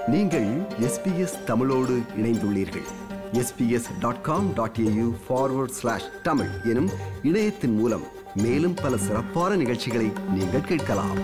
நீங்கள் எஸ்பிஎஸ் தமிழோடு இணைந்துள்ளீர்கள் SBS dot com dot AU forward slash Tamil எனும் இணையத்தின் மூலம் மேலும் பல சிறப்பான நிகழ்ச்சிகளை நீங்கள் கேட்கலாம்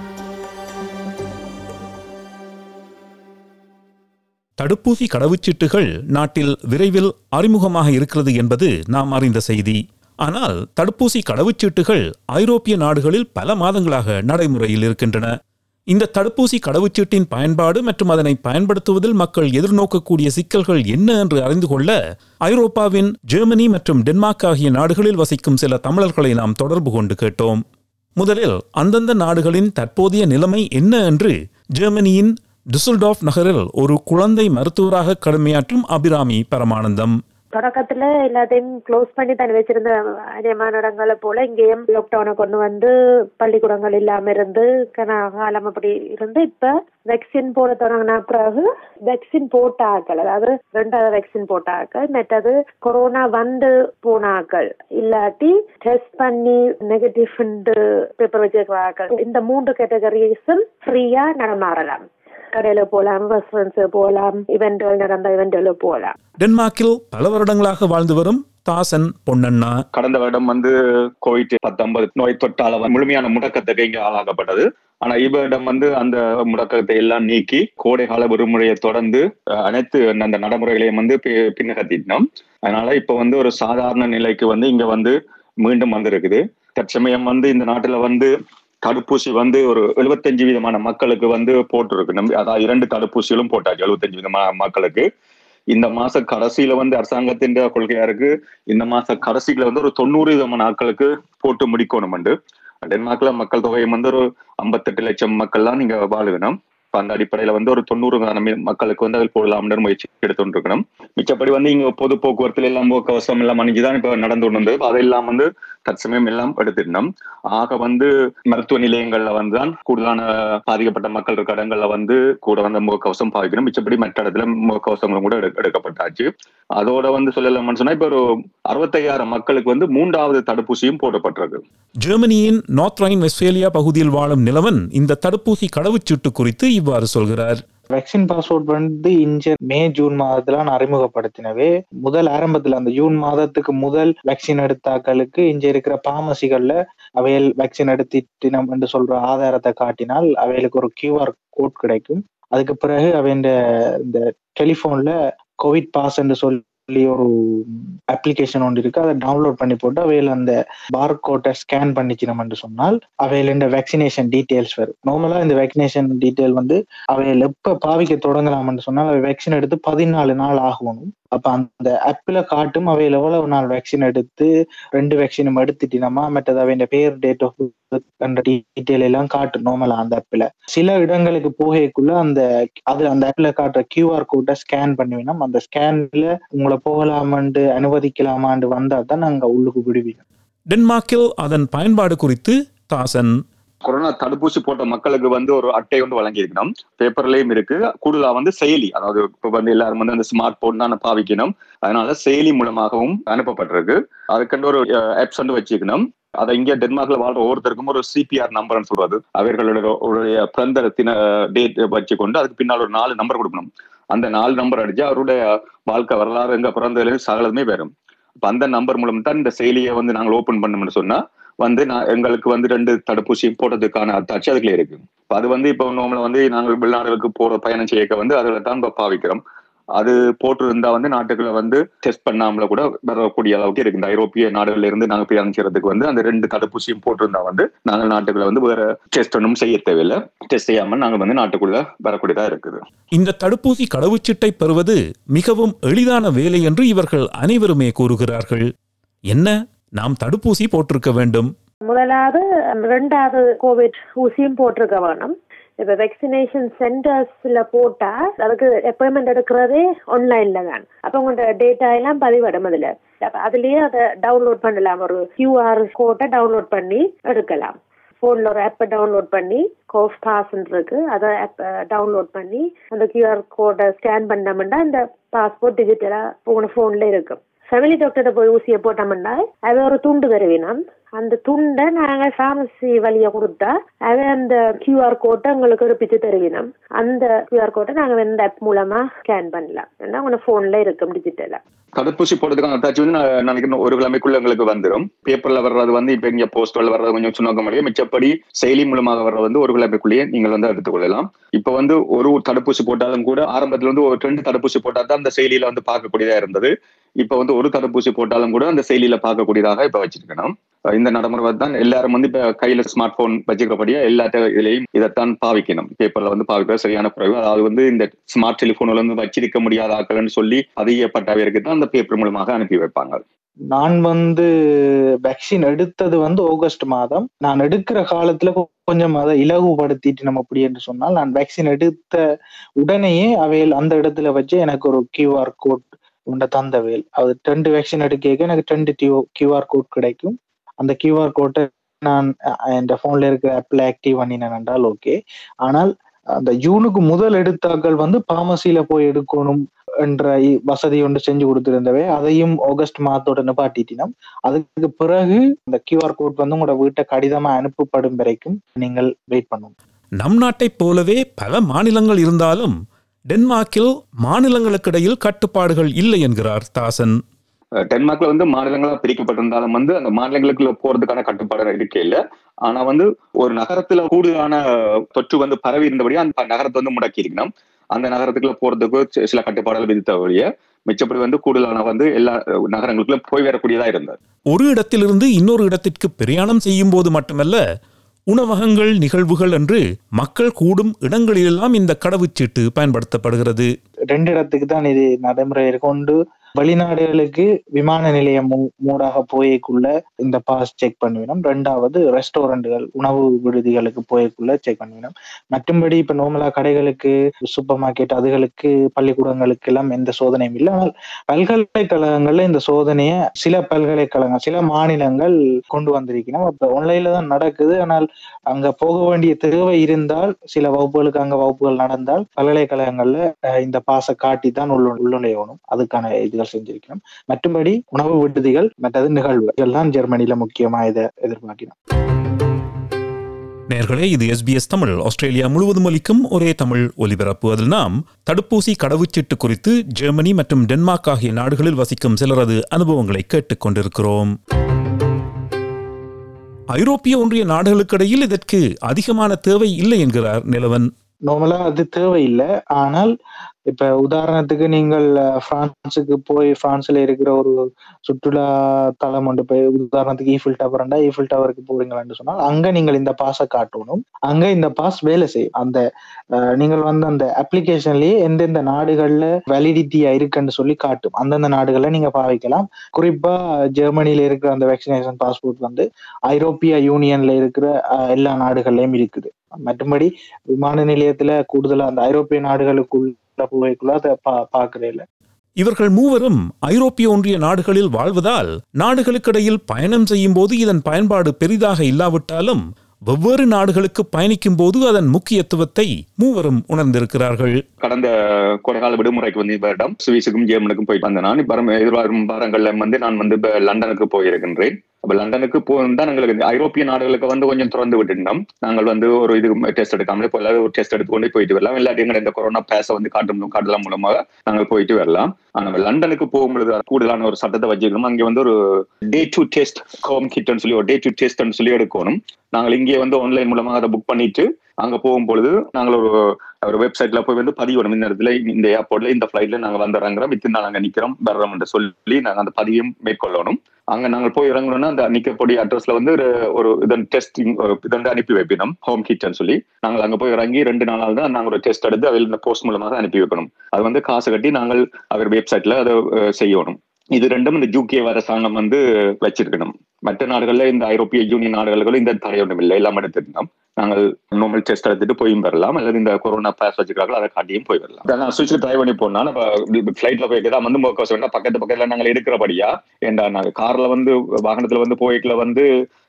தடுப்பூசி கடவுச்சீட்டுகள் நாட்டில் விரைவில் அறிமுகமாக இருக்கிறது என்பது நாம் அறிந்த செய்தி ஆனால் தடுப்பூசி கடவுச்சீட்டுகள் ஐரோப்பிய நாடுகளில் பல மாதங்களாக நடைமுறையில் இருக்கின்றன இந்த தடுப்பூசி கடவுச்சீட்டின் பயன்பாடு மற்றும் அதனை பயன்படுத்துவதில் மக்கள் எதிர்நோக்கக்கூடிய சிக்கல்கள் என்ன என்று அறிந்து கொள்ள ஐரோப்பாவின் ஜெர்மனி மற்றும் டென்மார்க் ஆகிய நாடுகளில் வசிக்கும் சில தமிழர்களை நாம் தொடர்பு கொண்டு கேட்டோம் முதலில் அந்தந்த நாடுகளின் தற்போதைய நிலைமை என்ன என்று ஜெர்மனியின் டிசுல்டாஃப் நகரில் ஒரு குழந்தை மருத்துவராக கடமையாற்றும் அபிராமி பரமானந்தம் தொடக்கத்துல எல்லாத்தையும் க்ளோஸ் பண்ணி தனி வச்சிருந்த அநேகமான இடங்களை போல இங்கேயும் லாக்டவுனை கொண்டு வந்து பள்ளிக்கூடங்கள் இல்லாம இருந்து கன காலம் அப்படி இருந்து இப்ப வேக்சின் போட தொடங்கின பிறகு வேக்சின் போட்ட ஆக்கள் அதாவது ரெண்டாவது வேக்சின் போட்ட ஆக்கள் மற்றது கொரோனா வந்து போன ஆக்கள் இல்லாட்டி டெஸ்ட் பண்ணி நெகட்டிவ் பேப்பர் வச்சிருக்கிற ஆக்கள் இந்த மூன்று கேட்டகரிஸும் ஃப்ரீயா நடமாறலாம் கடையில போலாம் ரெஸ்டாரண்ட்ஸ் போலாம் இவென்ட்கள் நடந்த இவென்ட்கள் போலாம் டென்மார்க்கில் பல வருடங்களாக வாழ்ந்து வரும் தாசன் பொன்னண்ணா கடந்த வருடம் வந்து கோவிட் பத்தொன்பது நோய் தொற்றால வந்து முழுமையான முடக்கத்துக்கு இங்க ஆளாக்கப்பட்டது ஆனா இவரிடம் வந்து அந்த முடக்கத்தை எல்லாம் நீக்கி கோடை கால விடுமுறையை தொடர்ந்து அஹ், அனைத்து அந்த நடைமுறைகளையும் வந்து பி- பின்னகத்திட்டோம் அதனால இப்ப வந்து ஒரு சாதாரண நிலைக்கு வந்து இங்க வந்து மீண்டும் வந்திருக்குது தற்சமயம் வந்து இந்த நாட்டுல வந்து தடுப்பூசி வந்து ஒரு எழுபத்தஞ்சு விதமான மக்களுக்கு வந்து போட்டிருக்கு நம்பி அதாவது இரண்டு தடுப்பூசிகளும் போட்டாச்சு எழுபத்தஞ்சு விதமான மக்களுக்கு இந்த மாச கடைசியில வந்து அரசாங்கத்தின் கொள்கையா இருக்கு இந்த மாச கடைசியில வந்து ஒரு தொண்ணூறு விதமான ஆட்களுக்கு போட்டு முடிக்கணும் டென்மார்க்ல மக்கள் தொகை வந்து ஒரு ஐம்பத்தெட்டு லட்சம் மக்கள் தான் நீங்க வாழுகணும் இப்ப அந்த அடிப்படையில வந்து ஒரு தொண்ணூறு காரணம் மக்களுக்கு வந்து அதில் போடலாம்னு முயற்சி எடுத்துட்டு இருக்கணும் மிச்சப்படி வந்து இங்க பொது போக்குவரத்துல எல்லாம் முகக்கவசம் எல்லாம் அணிஞ்சுதான் இப்ப நடந்து கொண்டு வந்து அதெல்லாம் வந்து தற்சமயம் எல்லாம் எடுத்துடணும் ஆக வந்து மருத்துவ நிலையங்கள்ல வந்து தான் கூடுதலான பாதிக்கப்பட்ட மக்கள் இருக்க இடங்கள்ல வந்து கூட வந்து முகக்கவசம் பாவிக்கணும் மிச்சப்படி மற்ற இடத்துல முகக்கவசங்களும் கூட எடு- எடுக்கப்பட்டாச்சு அதோட வந்து சொல்லலாம்னு சொன்னா இப்ப ஒரு அறுபத்தையாயிரம் மக்களுக்கு வந்து மூன்றாவது தடுப்பூசியும் போடப்பட்டிருக்கு ஜெர்மனியின் நார்த் ரைன் வெஸ்பேலியா பகுதியில் வாழும் நிலவன் இந்த தடுப்பூசி கடவுச்சீட்டு குறித்து இவ்வாறு சொல்கிறார் வேக்சின் பாஸ்போர்ட் வந்து இஞ்ச மே ஜூன் மாதத்துல நான் அறிமுகப்படுத்தினவே முதல் ஆரம்பத்துல அந்த ஜூன் மாதத்துக்கு முதல் வேக்சின் எடுத்தாக்களுக்கு இங்க இருக்கிற பாமசிகள்ல அவையல் வேக்சின் எடுத்திட்டினம் என்று சொல்ற ஆதாரத்தை காட்டினால் அவைகளுக்கு ஒரு கியூஆர் கோட் கிடைக்கும் அதுக்கு பிறகு அவையின் இந்த டெலிஃபோன்ல கோவிட் பாஸ் என்று சொல்லி ஒரு அப்ளிகேஷன் ஒன்று இருக்கு அதை டவுன்லோட் பண்ணி போட்டு அவையில் அந்த பார் கோட்டை ஸ்கேன் பண்ணிச்சினோம் என்று சொன்னால் அவையில் இந்த வேக்சினேஷன் டீட்டெயில்ஸ் வரும் நார்மலா இந்த வேக்சினேஷன் டீட்டெயில் வந்து அவையில் எப்ப பாவிக்க தொடங்கலாம்னு சொன்னால் அவை வேக்சின் எடுத்து பதினாலு நாள் ஆகணும் அப்ப அந்த ஆப்ல காட்டும் அவையில் எவ்வளவு நாள் வேக்சின் எடுத்து ரெண்டு வேக்சினும் எடுத்துட்டினமா மற்றது அவையின் பேர் டேட் ஆஃப் அந்த டீட்டெயில் எல்லாம் காட்டும் நார்மலா அந்த ஆப்ல சில இடங்களுக்கு போகக்குள்ள அந்த அது அந்த ஆப்ல காட்டுற கியூஆர் கோட்டை ஸ்கேன் பண்ணுவினோம் அந்த ஸ்கேன்ல உங்களை போகலாமாண்டு அனுமதிக்கலாமாண்டு வந்தா தான் நாங்க உள்ளுக்கு விடுவீங்க டென்மார்க்கில் அதன் பயன்பாடு குறித்து தாசன் கொரோனா தடுப்பூசி போட்ட மக்களுக்கு வந்து ஒரு அட்டை வந்து வழங்கியிருக்கணும் பேப்பர்லயும் இருக்கு கூடுதலா வந்து செயலி அதாவது இப்ப வந்து எல்லாரும் வந்து அந்த ஸ்மார்ட் போன் தான் பாவிக்கணும் அதனால செயலி மூலமாகவும் அனுப்பப்பட்டிருக்கு அதுக்கண்டு ஒரு ஆப்ஸ் வந்து வச்சுக்கணும் அதை இங்க டென்மார்க்ல வாழ்ற ஒவ்வொருத்தருக்கும் ஒரு சிபிஆர் நம்பர்னு சொல்றது அவர்களோட உடைய பிறந்த தின டேட் வச்சு கொண்டு அதுக்கு பின்னால் ஒரு நாலு நம்பர் கொடுக்கணும் அந்த நாலு நம்பர் அடிச்சு அவருடைய வாழ்க்கை வரலாறு எங்க பிறந்ததுல சகலதுமே வரும் அப்ப அந்த நம்பர் மூலம் தான் இந்த செயலியை வந்து நாங்கள் ஓபன் பண்ணோம்னு சொன்னா வந்து நான் எங்களுக்கு வந்து ரெண்டு தடுப்பூசி போட்டதுக்கான அத்தாட்சி அதுக்குள்ள இருக்கு இப்ப அது வந்து இப்போ நார்மலா வந்து நாங்கள் வெளிநாடுகளுக்கு போற பயணம் செய்ய வந்து அதில் தான் இப்ப பாவிக்கிறோம் அது போட்டு இருந்தா வந்து நாட்டுக்குள்ள வந்து டெஸ்ட் பண்ணாமல கூட வரக்கூடிய அளவுக்கு இருக்கு இந்த ஐரோப்பிய நாடுகள்ல இருந்து நாங்க போய் அனுப்பிச்சதுக்கு வந்து அந்த ரெண்டு தடுப்பூசியும் போட்டிருந்தா வந்து நாங்கள் நாட்டுக்குள்ள வந்து வேற டெஸ்ட் ஒன்றும் செய்ய தேவையில்லை டெஸ்ட் செய்யாமல் நாங்கள் வந்து நாட்டுக்குள்ள வரக்கூடியதா இருக்குது இந்த தடுப்பூசி கடவுச்சீட்டை பெறுவது மிகவும் எளிதான வேலை என்று இவர்கள் அனைவருமே கூறுகிறார்கள் என்ன நாம் தடுப்பூசி போட்டிருக்க வேண்டும் முதலாவது ரெண்டாவது கோவிட் ஊசியும் போட்டிருக்க வேணும் இப்ப வேக்சினேஷன் சென்டர்ஸ்ல போட்டா அதுக்கு அப்பாயின்மெண்ட் எடுக்கிறதே ஆன்லைன்ல தான் அப்ப உங்களோட டேட்டா எல்லாம் பதிவிடும் அதுல அப்ப அதுலயே அதை டவுன்லோட் பண்ணலாம் ஒரு கியூஆர் கோட்டை டவுன்லோட் பண்ணி எடுக்கலாம் ஃபோனில் ஒரு ஆப்பை டவுன்லோட் பண்ணி கோஃப் பாஸ் இருக்கு அதை ஆப் டவுன்லோட் பண்ணி அந்த கியூஆர் கோடை ஸ்கேன் பண்ணோம்னா இந்த பாஸ்போர்ட் டிஜிட்டலாக உங்களோட ஃபோனில் இருக்கும் ஃபேமிலி டாக்டர்கிட்ட போய் ஊசியை போட்டோம்னா அது ஒரு துண்டு தருவினம் அந்த துண்டை நாங்க ஃபார்மசி வழியா கொடுத்தா அது அந்த கியூஆர் கோட்டை உங்களுக்கு ஒரு பிச்சு தருவினோம் அந்த கியூஆர் கோட்டை நாங்க இந்த ஆப் மூலமா ஸ்கேன் பண்ணலாம் ஏன்னா உங்க போன்ல இருக்கும் டிஜிட்டலா தடுப்பூசி போடுறதுக்கான அட்டாச் வந்து நான் நினைக்கிறேன் ஒரு கிழமைக்குள்ள எங்களுக்கு வந்துடும் பேப்பர்ல வர்றது வந்து இப்ப இங்க போஸ்டர்ல வர்றது கொஞ்சம் சுண்ணாக்க முடியும் மிச்சப்படி செயலி மூலமாக வர்றது வந்து ஒரு கிழமைக்குள்ளேயே நீங்கள் வந்து எடுத்துக்கொள்ளலாம் இப்ப வந்து ஒரு தடுப்பூசி போட்டாலும் கூட ஆரம்பத்துல வந்து ஒரு ரெண்டு தடுப்பூசி போட்டா தான் அந்த செயலியில வந்து பார்க்கக்கூடியதா இருந்தது இப்ப வந்து ஒரு தடுப்பூசி போட்டாலும் கூட அந்த செயலியில பார்க்கக்கூடியதாக இப்ப வச்சிருக்கணும் இந்த நடைமுறை தான் எல்லாரும் வந்து இப்ப கையில ஸ்மார்ட் போன் வச்சுக்கிறபடியா எல்லா இதுலயும் இதைத்தான் பாவிக்கணும் பேப்பர்ல வந்து பாவிக்கிற சரியான குறைவு அதாவது வந்து இந்த ஸ்மார்ட் டெலிபோன்ல வந்து வச்சிருக்க முடியாத ஆக்கள்னு சொல்லி அதிகப்பட்டவருக்கு தான் அந்த பேப்பர் மூலமாக அனுப்பி வைப்பாங்க நான் வந்து வேக்சின் எடுத்தது வந்து ஆகஸ்ட் மாதம் நான் எடுக்கிற காலத்துல கொஞ்சம் அதை இலகுபடுத்திட்டு நம்ம அப்படி என்று சொன்னால் நான் வேக்சின் எடுத்த உடனேயே அவையில் அந்த இடத்துல வச்சு எனக்கு ஒரு கியூஆர் கோட் உண்ட தந்தவேல் அது ரெண்டு வேக்சின் எடுக்க எனக்கு ரெண்டு கியூஆர் கோட் கிடைக்கும் அந்த கியூஆர் கோட்டை நான் என் போன்ல இருக்கிற ஆப்ல ஆக்டிவ் பண்ணினேன் என்றால் ஓகே ஆனால் அந்த ஜூனுக்கு முதல் எடுத்தாக்கள் வந்து பார்மசியில போய் எடுக்கணும் என்ற வசதி ஒன்று செஞ்சு கொடுத்திருந்தவை அதையும் ஆகஸ்ட் மாதத்தோட நிப்பாட்டிட்டினோம் அதுக்கு பிறகு இந்த கியூஆர் கோட் வந்து உங்களோட வீட்டை கடிதமா அனுப்பப்படும் வரைக்கும் நீங்கள் வெயிட் பண்ணும் நம் நாட்டைப் போலவே பல மாநிலங்கள் இருந்தாலும் டென்மார்க்கில் மாநிலங்களுக்கிடையில் கட்டுப்பாடுகள் இல்லை என்கிறார் தாசன் டென்மார்க்ல வந்து மாநிலங்களா பிரிக்கப்பட்டிருந்தாலும் வந்து அந்த மாநிலங்களுக்குள்ள போறதுக்கான கட்டுப்பாடு இருக்கே இல்ல ஆனா வந்து ஒரு நகரத்துல கூடுதலான தொற்று வந்து பரவி இருந்தபடியா அந்த நகரத்தை வந்து முடக்கி இருக்கணும் அந்த நகரத்துக்குள்ள போறதுக்கு சில கட்டுப்பாடுகள் விதித்த வழிய மிச்சப்படி வந்து கூடுதலான வந்து எல்லா நகரங்களுக்குள்ள போய் வரக்கூடியதா இருந்தது ஒரு இடத்திலிருந்து இன்னொரு இடத்திற்கு பிரயாணம் செய்யும் போது மட்டுமல்ல உணவகங்கள் நிகழ்வுகள் என்று மக்கள் கூடும் இடங்களிலெல்லாம் இந்த கடவுச்சீட்டு பயன்படுத்தப்படுகிறது ரெண்டு இடத்துக்கு தான் இது நடைமுறை கொண்டு வெளிநாடுகளுக்கு விமான நிலையம் மூடாக போயக்குள்ள இந்த பாஸ் செக் பண்ணுவினோம் ரெண்டாவது ரெஸ்டாரண்ட்டுகள் உணவு விடுதிகளுக்கு போயக்குள்ள செக் பண்ணுவினோம் மற்றும்படி இப்ப நோமலா கடைகளுக்கு சூப்பர் மார்க்கெட் அதுகளுக்கு பள்ளிக்கூடங்களுக்கு எல்லாம் எந்த சோதனையும் இல்லை ஆனால் பல்கலைக்கழகங்கள்ல இந்த சோதனையை சில பல்கலைக்கழகங்கள் சில மாநிலங்கள் கொண்டு வந்திருக்கணும் அப்ப ஆன்லைன்ல தான் நடக்குது ஆனால் அங்க போக வேண்டிய தேவை இருந்தால் சில வகுப்புகளுக்கு அங்க வகுப்புகள் நடந்தால் பல்கலைக்கழகங்கள்ல இந்த பாசை காட்டி தான் உள்ள உள்நுழையணும் அதுக்கான இதுகள் செஞ்சிருக்கணும் மற்றும்படி உணவு விடுதிகள் மற்றது நிகழ்வுகள் தான் ஜெர்மனியில முக்கியமா இதை எதிர்பார்க்கிறோம் நேர்களே இது எஸ்பிஎஸ் தமிழ் ஆஸ்திரேலியா முழுவதும் ஒலிக்கும் ஒரே தமிழ் ஒலிபரப்பு அதில் நாம் தடுப்பூசி கடவுச்சீட்டு குறித்து ஜெர்மனி மற்றும் டென்மார்க் ஆகிய நாடுகளில் வசிக்கும் சிலரது அனுபவங்களை கேட்டுக்கொண்டிருக்கிறோம் ஐரோப்பிய ஒன்றிய நாடுகளுக்கிடையில் இதற்கு அதிகமான தேவை இல்லை என்கிறார் நிலவன் நார்மலா அது தேவையில்லை ஆனால் இப்ப உதாரணத்துக்கு நீங்கள் பிரான்ஸுக்கு போய் பிரான்ஸ்ல இருக்கிற ஒரு சுற்றுலா தலம் ஒன்று போய் உதாரணத்துக்கு ஈஃபில் டவர்ண்டா ஈஃபில் டவருக்கு போறீங்களான்னு சொன்னால் அங்க நீங்கள் இந்த பாஸை காட்டணும் அங்க இந்த பாஸ் வேலை செய்யும் அந்த நீங்கள் வந்து அந்த அப்ளிகேஷன்லயே எந்தெந்த நாடுகள்ல வேலிடிட்டியா இருக்குன்னு சொல்லி காட்டும் அந்தந்த நாடுகள்ல நீங்க பாவிக்கலாம் குறிப்பா ஜெர்மனியில இருக்கிற அந்த வேக்சினேஷன் பாஸ்போர்ட் வந்து ஐரோப்பிய யூனியன்ல இருக்கிற எல்லா நாடுகள்லயும் இருக்குது மற்றபடி விமான நிலையத்துல கூடுதலா அந்த ஐரோப்பிய நாடுகளுக்குள்ள போய்க்குள்ள அதை பா பாக்குறே இல்ல இவர்கள் மூவரும் ஐரோப்பிய ஒன்றிய நாடுகளில் வாழ்வதால் நாடுகளுக்கிடையில் பயணம் செய்யும் போது இதன் பயன்பாடு பெரிதாக இல்லாவிட்டாலும் வெவ்வேறு நாடுகளுக்கு பயணிக்கும் போது அதன் முக்கியத்துவத்தை மூவரும் உணர்ந்திருக்கிறார்கள் கடந்த கோடைகால விடுமுறைக்கு வந்து இவரிடம் சுவிஸுக்கும் ஜெர்மனுக்கும் போயிட்டு வந்தேன் நான் இப்ப எதிர்வரும் வாரங்கள்ல வந்து நான் வந்து இப்ப லண்டனுக்கு போயிருக்கின்றேன் அப்ப லண்டனுக்கு போயிருந்தா எங்களுக்கு ஐரோப்பிய நாடுகளுக்கு வந்து கொஞ்சம் திறந்து விட்டுருந்தோம் நாங்கள் வந்து ஒரு இது டெஸ்ட் எடுக்காமலே இப்போ ஒரு டெஸ்ட் எடுத்துக்கொண்டு போயிட்டு வரலாம் இல்லாட்டி எங்க இந்த கொரோனா பேச வந்து காட்டும் காட்டலாம் மூலமாக நாங்கள் போயிட்டு வரலாம் ஆனா லண்டனுக்கு போகும்பொழுது கூடுதலான ஒரு சட்டத்தை வச்சுக்கணும் அங்கே வந்து ஒரு டே டு டெஸ்ட் ஹோம் கிட்னு சொல்லி ஒரு டே டு டெஸ்ட்னு சொல்லி எடுக்கணும் நாங்கள் இங்கே வந்து ஆன்லைன் மூலமாக அதை புக் பண்ணிட்டு அங்க போகும் பொழுது நாங்கள் ஒரு ஒரு வெப்சைட்ல போய் வந்து பதிவிடும் இந்த இடத்துல இந்த ஏர்போர்ட்ல இந்த ஃபிளைட்ல நாங்க வந்து இறங்குறோம் இத்தனை நாள் அங்க நிக்கிறோம் வர்றோம் என்று சொல்லி நாங்க அந்த பதிவையும் மேற்கொள்ளணும் அங்க நாங்கள் போய் இறங்கணும்னா அந்த நிக்கக்கூடிய அட்ரஸ்ல வந்து ஒரு இதன் டெஸ்டிங் இதன் அனுப்பி வைப்பினோம் ஹோம் கிட்னு சொல்லி நாங்கள் அங்க போய் இறங்கி ரெண்டு நாளால் தான் நாங்கள் ஒரு டெஸ்ட் எடுத்து அதில் இந்த போஸ்ட் மூலமாக அனுப்பி வைக்கணும் அது வந்து காசு கட்டி நாங்கள் அவர் வெப்சைட்ல அதை செய்யணும் இது ரெண்டும் இந்த யூகே அரசாங்கம் வந்து வச்சிருக்கணும் மற்ற நாடுகள்ல இந்த ஐரோப்பிய யூனியன் நாடுகளும் இந்த தடை ஒன்றும் இல்லை எல்லாம் எடுத்திருந்தோம் நாங்கள் நார்மல் டெஸ்ட் எடுத்துட்டு போயும் வரலாம் அல்லது இந்த கொரோனா பாஸ் வச்சுக்கிறாங்களோ அதை காட்டியும் போய் வரலாம் நான் சுவிட்ச் ட்ரை பண்ணி போனா நம்ம ஃபிளைட்ல போயிட்டு தான் வந்து முகக்கவசம் வேண்டாம் பக்கத்து பக்கத்துல நாங்கள் இருக்கிறபடியா ஏண்டா நாங்கள் கார்ல வந்து வாகனத்துல வந்து போய்க்குள்ள வந்து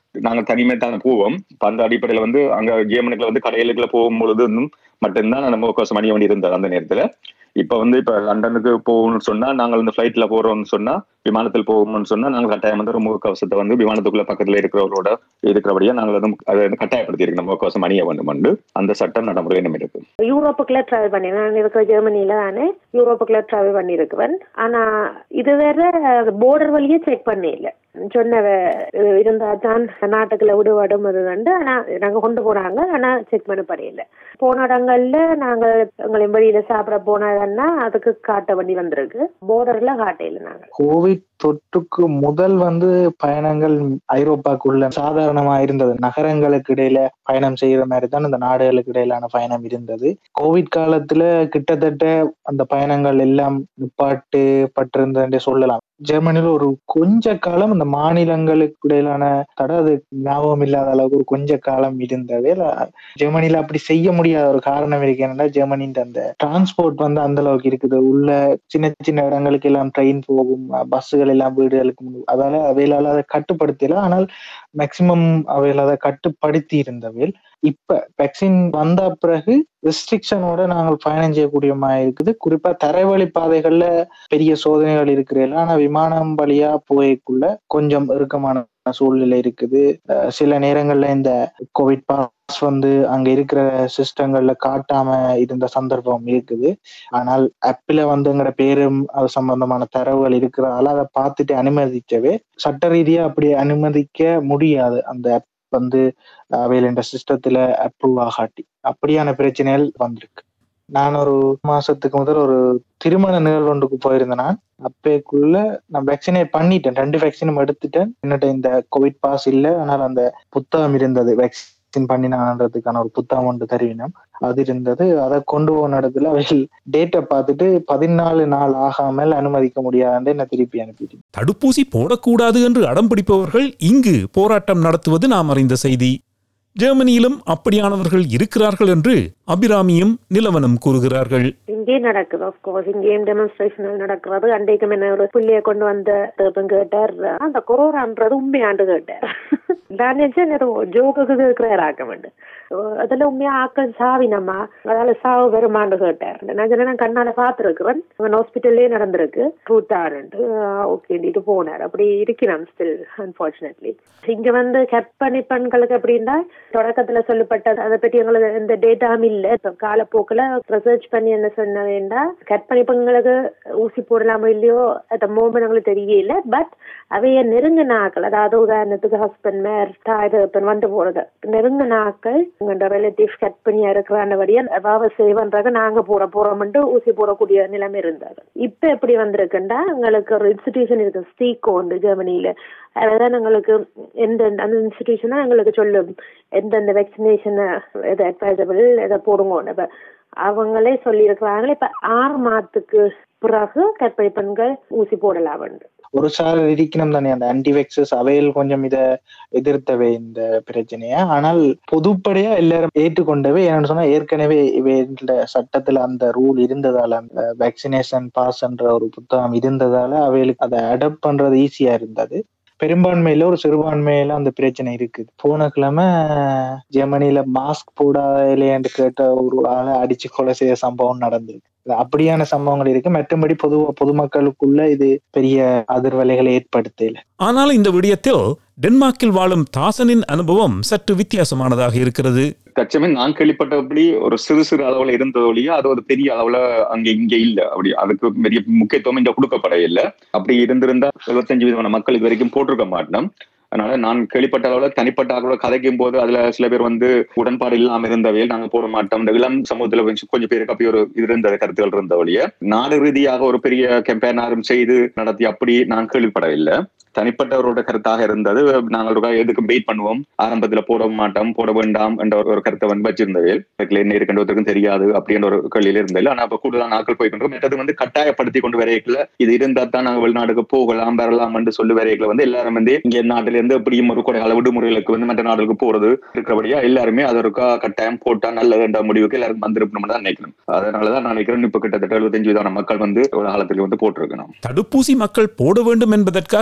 நாங்க தனிமே தானே போவோம் இப்ப அந்த அடிப்படையில வந்து அங்க ஜெர்மனிக்குள்ள வந்து கடைகளுக்குள்ள போகும்பொழுது இன்னும் மட்டும்தான் நம்ம முகக்கவசம் அணிய வேண்டி இருந்தது அந்த நேரத்துல இப்ப வந்து இப்ப லண்டனுக்கு போகணும்னு சொன்னா நாங்கள் இந்த ஃபிளைட்ல போறோம்னு சொன்னா விமானத்தில் போகணும்னு சொன்னா நாங்கள் கட்டாயம் வந்து ஒரு முகக்கவசத்தை வந்து விமானத்துக்குள்ள பக்கத்துல இருக்கிறவரோட இருக்கிறபடியா நாங்கள் வந்து அதை வந்து கட்டாயப்படுத்தி இருக்கணும் முகக்கவசம் அணிய வேண்டும் என்று அந்த சட்டம் நடைமுறை நம்ம இருக்கு யூரோப்புக்குள்ள டிராவல் பண்ணி நான் இருக்கிற ஜெர்மனில தானே யூரோப்புக்குள்ள டிராவல் பண்ணியிருக்குவேன் ஆனா இது வேற போர்டர் வழியே செக் பண்ண இல்ல சொன்ன இருந்தா தான் நாட்டுக்குள்ள விடுபடும் அது வந்து ஆனா நாங்க கொண்டு போனாங்க ஆனா செக் பண்ண படையில போன இடங்கள்ல நாங்க எங்களை வெளியில சாப்பிட போனதுன்னா அதுக்கு காட்ட வண்டி வந்திருக்கு போர்டர்ல காட்டையில நாங்க கோவிட் தொற்றுக்கு முதல் வந்து பயணங்கள் ஐரோப்பாக்குள்ள சாதாரணமா இருந்தது நகரங்களுக்கு இடையில பயணம் செய்யற மாதிரி தான் இந்த நாடுகளுக்கு இடையிலான பயணம் இருந்தது கோவிட் காலத்துல கிட்டத்தட்ட அந்த பயணங்கள் எல்லாம் நிப்பாட்டு பட்டிருந்தே சொல்லலாம் ஜெர்மனில ஒரு கொஞ்ச காலம் இந்த மாநிலங்களுக்கு இடையிலான தடை அது ஞாபகம் இல்லாத அளவுக்கு ஒரு கொஞ்ச காலம் இருந்தது ஜெர்மனில அப்படி செய்ய முடியாத ஒரு காரணம் இருக்கு என்னன்னா ஜெர்மனின் அந்த டிரான்ஸ்போர்ட் வந்து அந்த அளவுக்கு இருக்குது உள்ள சின்ன சின்ன இடங்களுக்கு எல்லாம் ட்ரெயின் போகும் பஸ்ஸுகள் எல்லாம் வீடுகளுக்கு முன் அதால அவையிலால அதை கட்டுப்படுத்தல ஆனால் மேக்சிமம் அவையில அதை கட்டுப்படுத்தி இருந்தவையில் இப்ப வேக்சின் வந்த பிறகு ரெஸ்ட்ரிக்ஷனோட நாங்கள் பயணம் செய்யக்கூடிய மாதிரி இருக்குது குறிப்பா தரைவழி பாதைகள்ல பெரிய சோதனைகள் இருக்கிறது ஆனா விமானம் வழியா போய்க்குள்ள கொஞ்சம் இறுக்கமான சூழ்நிலை இருக்குது சில நேரங்கள்ல இந்த கோவிட் பாஸ் வந்து அங்க இருக்கிற சிஸ்டங்கள்ல காட்டாம இருந்த சந்தர்ப்பம் இருக்குது ஆனால் ஆப்பிள வந்துங்கிற பேரும் அது சம்பந்தமான தரவுகள் இருக்கிறதால அதை பார்த்துட்டு அனுமதிக்கவே சட்ட ரீதியா அப்படி அனுமதிக்க முடியாது அந்த ஆப் வந்து அவையில் இந்த சிஸ்டத்துல அப்ரூவ் ஆகாட்டி அப்படியான பிரச்சனைகள் வந்திருக்கு நான் ஒரு மாசத்துக்கு முதல் ஒரு திருமண நிகழ்வு ஒன்றுக்கு போயிருந்தேன் நான் அப்பேக்குள்ள நான் வேக்சினேட் பண்ணிட்டேன் ரெண்டு வேக்சினும் எடுத்துட்டேன் என்னட்ட இந்த கோவிட் பாஸ் இல்லை ஆனால் அந்த புத்தகம் இருந்தது வேக்சின் பண்ணினான்றதுக்கான ஒரு புத்தகம் ஒன்று தருவினம் அது இருந்தது அதை கொண்டு போன இடத்துல அவைகள் டேட்டை பார்த்துட்டு பதினாலு நாள் ஆகாமல் அனுமதிக்க முடியாதுன்னு என்ன திருப்பி அனுப்பிட்டு தடுப்பூசி போடக்கூடாது என்று அடம் பிடிப்பவர்கள் இங்கு போராட்டம் நடத்துவது நாம் அறிந்த செய்தி ஜெர்மனியிலும் அப்படியானவர்கள் இருக்கிறார்கள் என்று அபிராமியும் நிலவனம் கூறுகிறார்கள் இங்கே நடக்குது ஆஃப்கோர்ஸ் இங்கேயும் டெமான்ஸ்ட்ரேஷன் நடக்கிறது அன்றைக்கும் என்ன ஒரு பிள்ளைய கொண்டு வந்த கேட்டார் அந்த கொரோனான்றது உண்மையாண்டு கேட்டார் நான் நினைச்சேன் ஏதோ ஜோகுக்கு இருக்கிறாராக்க வேண்டும் அதுல உண்மையா ஆக்கள் சாவினம்மா அதால சாவு வருமானு கேட்டார் நான் சொன்னேன் நான் கண்ணால பாத்துருக்கிறேன் ஹாஸ்பிட்டல்லே நடந்திருக்கு ட்ரூத்தான்ட்டு ஓகேண்டிட்டு போனார் அப்படி இருக்கிறான் ஸ்டில் அன்பார்ச்சுனேட்லி இங்க வந்து கற்பனை பெண்களுக்கு அப்படின்னா தொடக்கத்துல சொல்லப்பட்டது அதை பற்றி எங்களுக்கு எந்த டேட்டாவும் இல்லை இப்போ காலப்போக்கில் ரிசர்ச் பண்ணி என்ன சொன்ன வேண்டாம் கற்பனை பெண்களுக்கு ஊசி போடலாமோ இல்லையோ அட் மோமெண்ட் எங்களுக்கு தெரியல பட் அவைய நெருங்கின ஆக்கள் அதாவது உதாரணத்துக்கு ஹஸ்பண்ட் மேர் தாய் தகப்பன் வந்து போறது நெருங்கின ஆக்கள் உங்களோட ரிலேட்டிவ்ஸ் கற்பனையா இருக்கிறாண்டபடியா அதாவது சேவன்றாக நாங்க போற போறோம்ட்டு ஊசி போடக்கூடிய நிலைமை இருந்தது இப்ப எப்படி வந்திருக்குண்டா எங்களுக்கு ஒரு இன்ஸ்டிடியூஷன் இருக்கு ஸ்டீகோ உண்டு ஜெர்மனியில அதான் எங்களுக்கு எந்த அந்த இன்ஸ்டிடியூஷன் தான் எங்களுக்கு சொல்லும் எந்தெந்த வேக்சினேஷன் எது அட்வைசபிள் எதை போடுங்க இப்ப அவங்களே சொல்லியிருக்கிறாங்களே இப்ப ஆறு மாதத்துக்கு பிறகு கற்பனை பெண்கள் ஊசி போடலாம் வந்து ஒரு சார் இருக்கணும் தானே அந்த ஆன்டிவெக்சஸ் அவையில் கொஞ்சம் இத எதிர்த்தவை இந்த பிரச்சனைய ஆனால் பொதுப்படையா எல்லாரும் ஏற்றுக்கொண்டவே என்னன்னு சொன்னா ஏற்கனவே இவைல சட்டத்துல அந்த ரூல் இருந்ததால அந்த வேக்சினேஷன் பாஸ் என்ற ஒரு புத்தகம் இருந்ததால அவைகளுக்கு அதை அடாப்ட் பண்றது ஈஸியா இருந்தது பெரும்பான்மையில ஒரு சிறுபான்மையில அந்த பிரச்சனை இருக்குது போன கிழமை ஜெர்மனில மாஸ்க் போடாதேன்னு கேட்ட ஒரு ஆளை அடிச்சு கொலை செய்த சம்பவம் நடந்திருக்கு அப்படியான சம்பவங்கள் இருக்கு மற்றபடி பொது பொதுமக்களுக்குள்ள இது பெரிய அதிர்வலைகளை ஏற்படுத்தல ஆனால் இந்த விடயத்தில் டென்மார்க்கில் வாழும் தாசனின் அனுபவம் சற்று வித்தியாசமானதாக இருக்கிறது தச்சமே நான் கேள்விப்பட்டபடி ஒரு சிறு சிறு அளவுல இருந்தது ஒழிய அது ஒரு பெரிய அளவுல அங்க இங்க இல்ல அப்படி அதுக்கு பெரிய முக்கியத்துவம் இங்க கொடுக்கப்பட இல்லை அப்படி இருந்திருந்தா எழுபத்தஞ்சு விதமான மக்கள் இது வரைக்கும் போட்டிருக்க மாட்டோம் அதனால நான் கேள்விப்பட்ட அளவுல தனிப்பட்ட அளவுல கதைக்கும் போது அதுல சில பேர் வந்து உடன்பாடு இல்லாம இருந்தவையில் நாங்க போட மாட்டோம் இந்த இளம் சமூகத்துல கொஞ்சம் கொஞ்சம் பேருக்கு அப்படி ஒரு இது இருந்த கருத்துகள் இருந்த வழிய நாடு ரீதியாக ஒரு பெரிய கேம்பெயினாரும் செய்து நடத்தி அப்படி நான் கேள்விப்படவில்லை தனிப்பட்டவரோட கருத்தாக இருந்தது நாங்கள் எதுக்கும் வெயிட் பண்ணுவோம் ஆரம்பத்துல போட மாட்டோம் போட வேண்டாம் என்ற ஒரு கருத்தை வந்து வச்சிருந்தவேல் என்ன இருக்கின்றவருக்கும் தெரியாது அப்படின்ற ஒரு கேள்வியில இருந்தது ஆனா இப்ப கூடுதலாக நாட்கள் போய்கின்றோம் மற்றது வந்து கட்டாயப்படுத்தி கொண்டு வரையக்குள்ள இது இருந்தா தான் நாங்கள் வெளிநாடுக்கு போகலாம் வரலாம் என்று சொல்லி வரையக்குள்ள வந்து எல்லாரும் வந்து இங்க நாட்டில இருந்து எப்படியும் ஒரு கொடை கால விடுமுறைகளுக்கு வந்து மற்ற நாடுகளுக்கு போறது இருக்கிறபடியா எல்லாருமே அதற்கா கட்டாயம் போட்டா நல்லது என்ற முடிவுக்கு எல்லாரும் வந்திருக்கணும் தான் நினைக்கணும் அதனாலதான் நான் நினைக்கிறேன் இப்ப கிட்டத்தட்ட எழுபத்தஞ்சு விதமான மக்கள் வந்து ஒரு காலத்துக்கு வந்து போட்டிருக்கணும் தடுப்பூசி மக்கள் போட வேண்டும் என்பதற்காக சில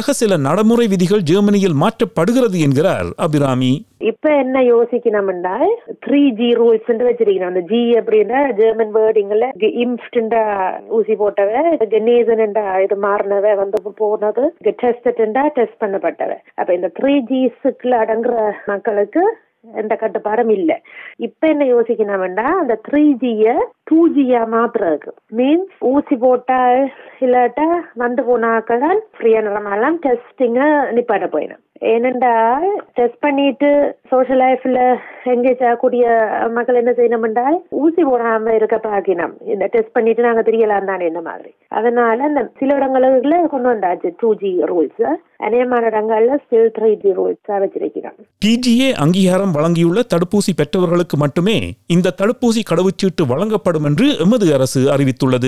நடைமுறை விதிகள் ஜெர்மனியில் மாற்றப்படுகிறது என்கிறார் அபிராமி இப்ப என்ன யோசிக்கணும்னா த்ரீ ஜி ரூல்ஸ் வச்சிருக்கணும் அந்த ஜி அப்படின்னா ஜெர்மன் வேர்டிங்ல இம்ஃப்டா ஊசி போட்டவ கெனேசன் இது மாறினவ வந்து போனது டெஸ்டா டெஸ்ட் பண்ணப்பட்டவ அப்ப இந்த த்ரீ ஜிஸ்க்குள்ள அடங்குற மக்களுக்கு எந்த கட்டுப்பாடும் இல்ல இப்ப என்ன யோசிக்கணும்னா அந்த த்ரீ ஜிய டூ ஜியா மாத்துறதுக்கு மீன்ஸ் ஊசி போட்டா இல்லாட்டா வந்து போனாக்கள் ஃப்ரீயா நடமாலாம் டெஸ்டிங்க நிப்பாட்ட போயிடும் ஏனென்றா டெஸ்ட் பண்ணிட்டு சோஷியல் லைஃப்ல எங்கேஜ் ஆகக்கூடிய மக்கள் என்ன செய்யணும் என்றால் ஊசி போடாம இருக்க பாக்கினம் இந்த டெஸ்ட் பண்ணிட்டு நாங்க தெரியலாம் தானே இந்த மாதிரி அதனால இந்த சில இடங்களுக்குள்ள கொண்டு வந்தாச்சு டூ ஜி ரூல்ஸ் அநேகமான இடங்கள்ல ஸ்டில் த்ரீ ஜி ரூல்ஸ் வச்சிருக்கிறாங்க டிஜிஏ அங்கீகாரம் வழங்கியுள்ள தடுப்பூசி பெற்றவர்களுக்கு மட்டுமே இந்த தடுப்பூசி கடவுச்சீட்டு வழங்கப்படும் என்று எமது அரசு அறிவித்துள்ளது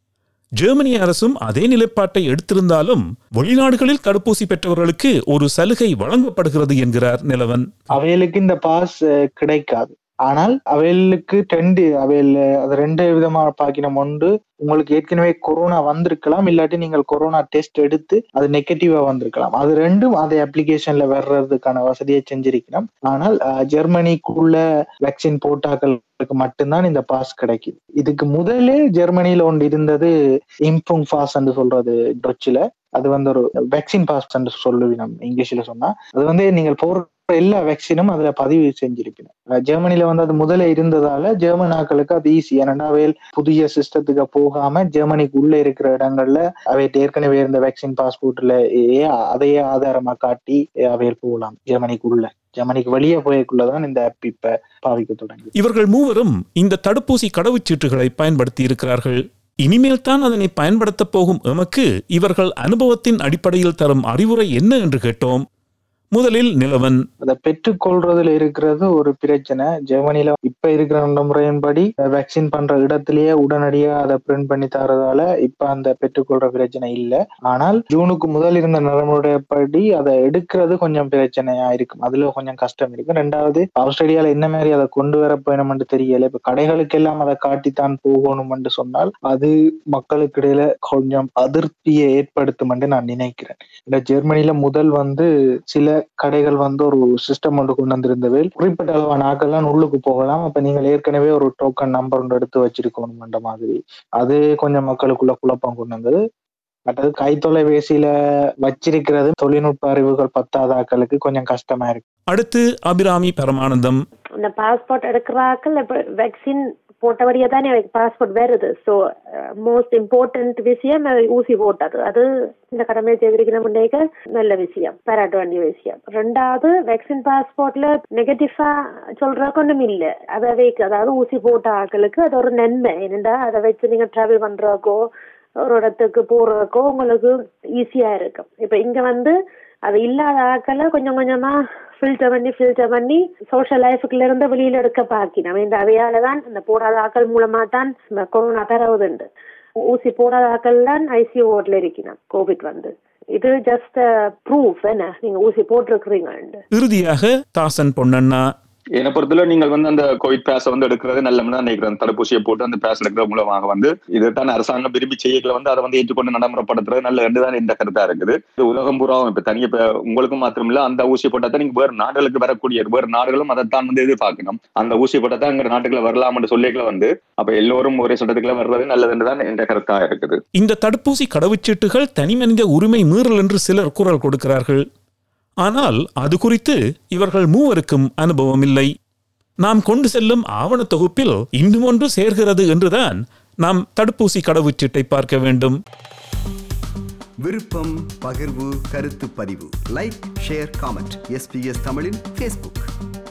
ஜெர்மனி அரசும் அதே நிலைப்பாட்டை எடுத்திருந்தாலும் வெளிநாடுகளில் தடுப்பூசி பெற்றவர்களுக்கு ஒரு சலுகை வழங்கப்படுகிறது என்கிறார் நிலவன் அவைகளுக்கு இந்த பாஸ் கிடைக்காது ஆனால் அவைகளுக்கு ரெண்டு அவையில் அது ரெண்டு விதமான பாக்கினம் ஒன்று உங்களுக்கு ஏற்கனவே கொரோனா வந்திருக்கலாம் இல்லாட்டி நீங்கள் கொரோனா டெஸ்ட் எடுத்து அது நெகட்டிவா வந்திருக்கலாம் அது ரெண்டும் அதே அப்ளிகேஷன்ல வர்றதுக்கான வசதியை செஞ்சிருக்கணும் ஆனால் அஹ், ஜெர்மனிக்குள்ள வேக்சின் போட்டாக்களுக்கு மட்டும்தான் இந்த பாஸ் கிடைக்குது இதுக்கு முதலே ஜெர்மனியில ஒன்று இருந்தது இம்புங் பாஸ் என்று சொல்றது டொச்சில அது வந்து ஒரு வேக்சின் பாஸ் என்று சொல்லுவி நம்ம இங்கிலீஷ்ல சொன்னா அது வந்து நீங்கள் போற எல்லா வேக்சினும் அதுல பதிவு செஞ்சிருக்கணும் அஹ் ஜெர்மனில வந்து அது முதல்ல இருந்ததால ஜெர்மன் ஆட்களுக்கு அது ஈஸி ஏன்னா அவையில் புதிய சிஸ்டத்துக்கு போகாம ஜெர்மனிக்கு உள்ள இருக்கிற இடங்கள்ல அவையிட்ட ஏற்கனவே இருந்த வேக்சின் பாஸ்போர்ட்ல அதையே ஆதாரமா காட்டி அவையில் போகலாம் ஜெர்மனிக்குள்ள ஜெர்மனிக்கு வெளியே போயக்குள்ளதான் இந்த ஆப் இப்ப பாவிக்க தொடங்கி இவர்கள் மூவரும் இந்த தடுப்பூசி கடவுச்சீட்டுகளை பயன்படுத்தி இருக்கிறார்கள் இனிமேல் தான் அதனை பயன்படுத்தப் போகும் எமக்கு இவர்கள் அனுபவத்தின் அடிப்படையில் தரும் அறிவுரை என்ன என்று கேட்டோம் முதலில் நிலவன் அதை பெற்றுக்கொள்றதுல இருக்கிறது ஒரு பிரச்சனை ஜெர்மனில இப்ப இருக்கிற நடைமுறையின்படி வேக்சின் பண்ற இடத்திலேயே உடனடியா அதை பிரிண்ட் பண்ணி தரதால இப்ப அந்த பெற்றுக்கொள்ற பிரச்சனை இல்ல ஆனால் ஜூனுக்கு முதல் இருந்த நடைமுறைப்படி அதை எடுக்கிறது கொஞ்சம் பிரச்சனையா இருக்கும் அதுல கொஞ்சம் கஷ்டம் இருக்கு ரெண்டாவது ஆஸ்திரேலியால என்ன மாதிரி அதை கொண்டு வர போயணும்னு தெரியல இப்ப கடைகளுக்கு எல்லாம் அதை காட்டித்தான் போகணும் என்று சொன்னால் அது மக்களுக்கு இடையில கொஞ்சம் அதிருப்தியை ஏற்படுத்தும் என்று நான் நினைக்கிறேன் இந்த ஜெர்மனில முதல் வந்து சில கடைகள் வந்து ஒரு சிஸ்டம் ஒன்று கொண்டு வந்திருந்தது குறிப்பிட்ட அளவான ஆட்கள்லாம் உள்ளுக்கு போகலாம் அப்ப நீங்கள் ஏற்கனவே ஒரு டோக்கன் நம்பர் ஒன்று எடுத்து வச்சிருக்கணும்ன்ற மாதிரி அது கொஞ்சம் மக்களுக்குள்ள குழப்பம் கொண்டு வந்தது மற்றது கை தொலைபேசியில வச்சிருக்கிறது தொழில்நுட்ப அறிவுகள் பத்தாத ஆட்களுக்கு கொஞ்சம் கஷ்டமா இருக்கு அடுத்து அபிராமி பரமானந்தம் இந்த பாஸ்போர்ட் எடுக்கிறாக்கள் இப்போ வேக்சின் போட்டபடியே தானே பாஸ்போர்ட் வருது ஸோ மோஸ்ட் இம்பார்ட்டன்ட் விஷயம் அது ஊசி போட்டது அது இந்த கடமையை செய்திருக்கணும்னேக்க நல்ல விஷயம் பாராட்ட வேண்டிய விஷயம் ரெண்டாவது வேக்சின் பாஸ்போர்ட்ல நெகட்டிவா சொல்றதுக்கு ஒன்றும் இல்லை அதை வைக்க அதாவது ஊசி போட்ட ஆட்களுக்கு அது ஒரு நன்மை என்னண்டா அதை வச்சு நீங்க டிராவல் பண்றதுக்கோ ஒரு இடத்துக்கு போறதுக்கோ உங்களுக்கு ஈஸியா இருக்கும் இப்ப இங்க வந்து அது இல்லாத ஆட்களை கொஞ்சம் கொஞ்சமா ஃபில்டர் பண்ணி ஃபில்டர் பண்ணி சோஷியல் லைஃபுக்குள்ள இருந்து வெளியில எடுக்க பாக்கினோம் இந்த அவையால தான் இந்த போடாத ஆக்கள் மூலமா தான் இந்த கொரோனா பரவுதுண்டு ஊசி போடாத ஆக்கள் தான் ஐசியூ வார்டில் இருக்கணும் கோவிட் வந்து இது ஜஸ்ட் ப்ரூஃப் என்ன நீங்க ஊசி போட்டிருக்கிறீங்க இறுதியாக தாசன் பொன்னண்ணா என்னை பொறுத்தல நீங்கள் வந்து அந்த கோவிட் பேஸை வந்து எடுக்கிறது நல்ல தான் நினைக்கிறேன் தடுப்பூசியை போட்டு அந்த பேஸ் எடுக்கிறது மூலமாக வந்து இதுதான் அரசாங்கம் விரும்பி செய்யல வந்து அதை வந்து ஏற்றுக்கொண்டு நடைமுறைப்படுத்துறது நல்ல ரெண்டு தான் இந்த கருத்தா இருக்குது இது உலகம் பூராவும் இப்ப தனியா இப்ப உங்களுக்கு மாத்திரம் இல்ல அந்த ஊசி போட்டா தான் நீங்க வேறு நாடுகளுக்கு வரக்கூடிய வேறு நாடுகளும் அதைத்தான் வந்து எதிர்பார்க்கணும் அந்த ஊசி போட்டா தான் எங்க நாட்டுக்குள்ள வரலாம்னு சொல்லிக்கல வந்து அப்ப எல்லோரும் ஒரே சட்டத்துக்குள்ள வர்றது நல்லதுன்னு தான் என்ற கருத்தா இருக்குது இந்த தடுப்பூசி கடவுச்சீட்டுகள் தனிமனித உரிமை மீறல் என்று சிலர் குரல் கொடுக்கிறார்கள் ஆனால் அது குறித்து இவர்கள் மூவருக்கும் அனுபவம் இல்லை நாம் கொண்டு செல்லும் ஆவண தொகுப்பில் இன்னும் ஒன்று சேர்கிறது என்றுதான் நாம் தடுப்பூசி கடவுச்சீட்டை பார்க்க வேண்டும் விருப்பம் பகிர்வு கருத்து பதிவு லைக் ஷேர் காமெண்ட் எஸ்பிஎஸ் தமிழின் ஃபேஸ்புக்